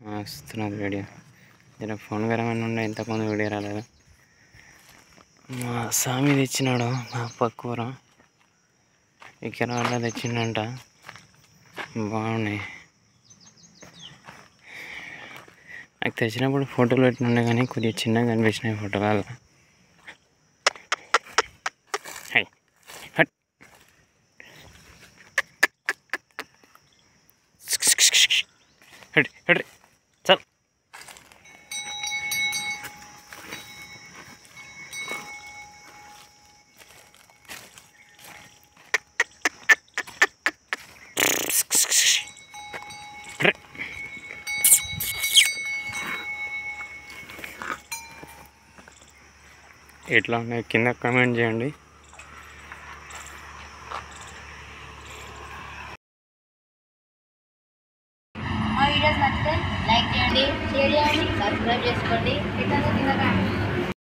వస్తున్నది వీడియో జర ఫోన్ కరమని ఉండే ఇంతకుముందు వీడియో రాలేదు మా స్వామి తెచ్చినాడు మా అప్ప కూర ఇక్కడ వల్ల తెచ్చిండంట బాగున్నాయి నాకు తెచ్చినప్పుడు ఫోటోలు పెట్టినుండే కానీ కొద్దిగా చిన్నగా కనిపించినాయి ఫోటోలలో హై హట్ హట్ హట్ చల్ ఎట్లా ఉన్నాయి కింద కామెంట్ చేయండి మా వీడియోస్ నచ్చితే లైక్ చేయండి షేర్ చేయండి సబ్స్క్రైబ్ చేసుకోండి ఇట్లా కింద